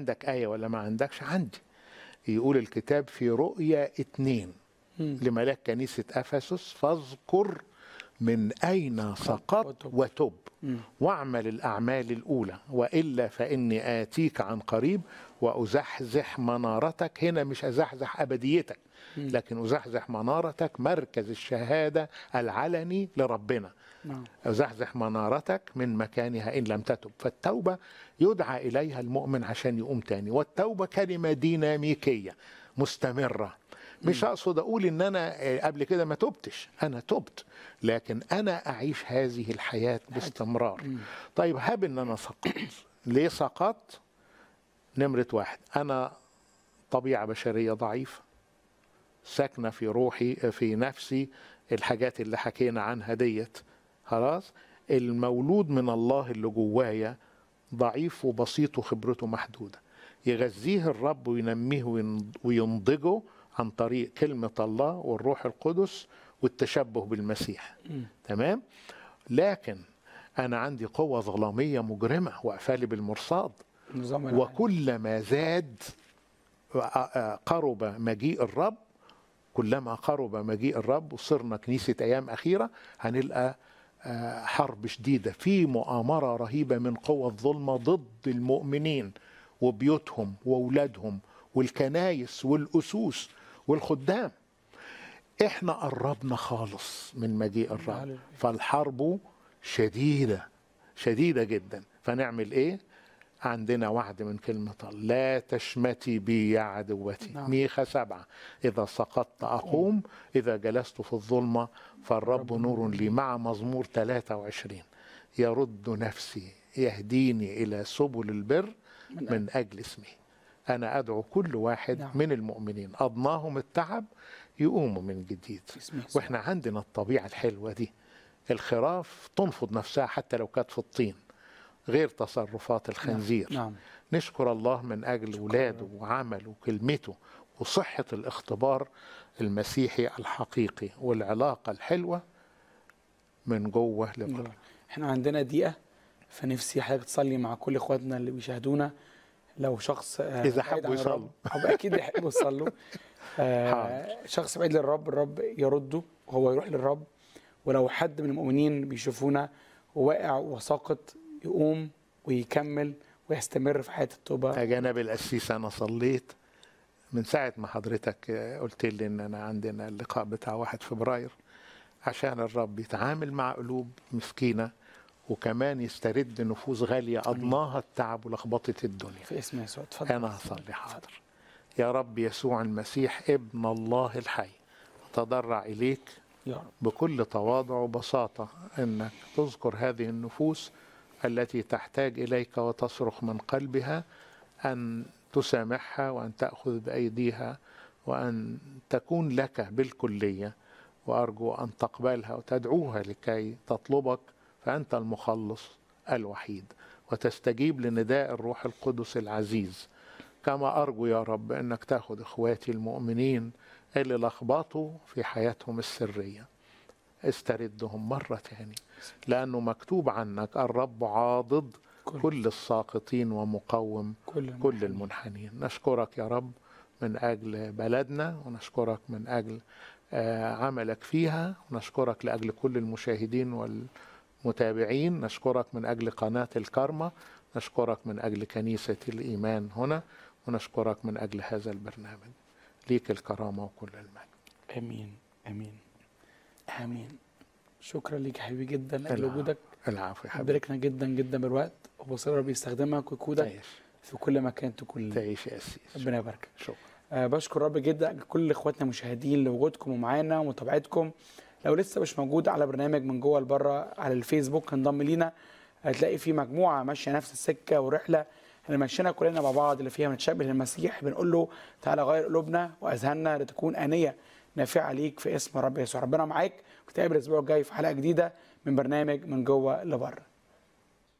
عندك آية ولا ما عندكش عندي يقول الكتاب في رؤيا اتنين مم. لملاك كنيسة أفسس فاذكر من أين سقطت وتب. وتب مم. واعمل الأعمال الأولى وإلا فإني آتيك عن قريب وأزحزح منارتك هنا مش أزحزح أبديتك لكن أزحزح منارتك مركز الشهادة العلني لربنا نعم أزحزح منارتك من مكانها إن لم تتب فالتوبة يدعى إليها المؤمن عشان يقوم تاني والتوبة كلمة ديناميكية مستمرة مش أقصد أقول إن أنا آه، قبل كده ما تبتش أنا تبت لكن أنا أعيش هذه الحياة باستمرار طيب هاب إن أنا سقطت ليه سقطت نمرة واحد أنا طبيعة بشرية ضعيفة ساكنة في روحي في نفسي الحاجات اللي حكينا عنها ديت خلاص المولود من الله اللي جوايا ضعيف وبسيط وخبرته محدودة يغذيه الرب وينميه وين- وينضجه عن طريق كلمة الله والروح القدس والتشبه بالمسيح تمام لكن أنا عندي قوة ظلامية مجرمة وأقفالي بالمرصاد نظام العالم. وكلما زاد قرب مجيء الرب كلما قرب مجيء الرب وصرنا كنيسة أيام أخيرة هنلقى آه، حرب شديدة في مؤامرة رهيبة من قوى الظلمة ضد المؤمنين وبيوتهم وأولادهم والكنايس والأسوس والخدام احنا قربنا خالص من مجيء الرب هللويا. فالحرب شديدة شديدة جدا فنعمل ايه عندنا وعد من كلمة الله لا تشمتي بي يا عدوتي نعم. ميخا سبعة إذا سقطت أقوم إذا جلست في الظلمة فالرب نور لي مع مزمور 23 يرد نفسي يهديني إلى سبل البر من أجل اسمه أنا أدعو كل واحد نعم. من المؤمنين أضناهم التعب يقوموا من جديد باسم يسوع. واحنا عندنا الطبيعة الحلوة دي الخراف تنفض نفسها حتى لو كانت في الطين غير تصرفات الخنزير نعم نشكر الله من أجل ولاده وعمله وكلمته وصحة الاختبار المسيحي الحقيقي والعلاقة الحلوة من جوه لبره احنا عندنا دقيقة فنفسي حضرتك تصلي مع كل اخواتنا اللي بيشاهدونا لو شخص آه، إذا بعيد حبوا عن يصلوا. الرب، هو اكيد يحبوا يصلوا آه، شخص بعيد للرب الرب يرده وهو يروح للرب ولو حد من المؤمنين بيشوفونا واقع وساقط يقوم ويكمل ويستمر في حياة التوبة يا جناب القسيس أنا صليت من ساعة ما حضرتك قلت لي إن أنا عندنا اللقاء بتاع واحد فبراير عشان الرب يتعامل مع قلوب مسكينة وكمان يسترد نفوس غالية أضناها التعب ولخبطة الدنيا في اسم يسوع اتفضل أنا هصلي حاضر يا رب يسوع المسيح ابن الله الحي أتضرع إليك يا رب بكل تواضع وبساطة أنك تذكر هذه النفوس التي تحتاج إليك وتصرخ من قلبها أن تسامحها وأن تأخذ بأيديها وأن تكون لك بالكلية وأرجو أن تقبلها وتدعوها لكي تطلبك فأنت المخلص الوحيد وتستجيب لنداء الروح القدس العزيز كما أرجو يا رب أنك تأخذ إخواتي المؤمنين اللي لخبطوا في حياتهم السرية استردهم مرة تاني لأنه مكتوب عنك الرب عاضد كل- كل الساقطين ومقوم كل كل المنحنين نشكرك يا رب من أجل بلدنا ونشكرك من أجل آه، عملك فيها ونشكرك لأجل كل المشاهدين والمتابعين نشكرك من أجل قناة الكرمة نشكرك من أجل كنيسة الإيمان هنا ونشكرك من أجل هذا البرنامج ليك الكرامة وكل المجد امين امين امين شكرا ليك يا حبيبي جدا لاجل العفو. وجودك العفو يا حبيبي باركنا جدا جدا بالوقت وبصير ربي يستخدمك ويقودك تعيش في كل مكان تكون تعيش يا أسيس ربنا يباركك شكرا أه بشكر رب جدا كل اخواتنا المشاهدين لوجودكم ومعانا ومتابعتكم لو لسه مش موجود على برنامج من جوه لبره على الفيسبوك انضم لينا هتلاقي في مجموعه ماشيه نفس السكه ورحله احنا ماشيين كلنا مع بعض اللي فيها بنتشبه للمسيح بنقول له تعالى غير قلوبنا واذهاننا لتكون انيه نافعه ليك في اسم رب يسوع ربنا معاك وتقابل الاسبوع الجاي في حلقه جديده من برنامج من جوه لبره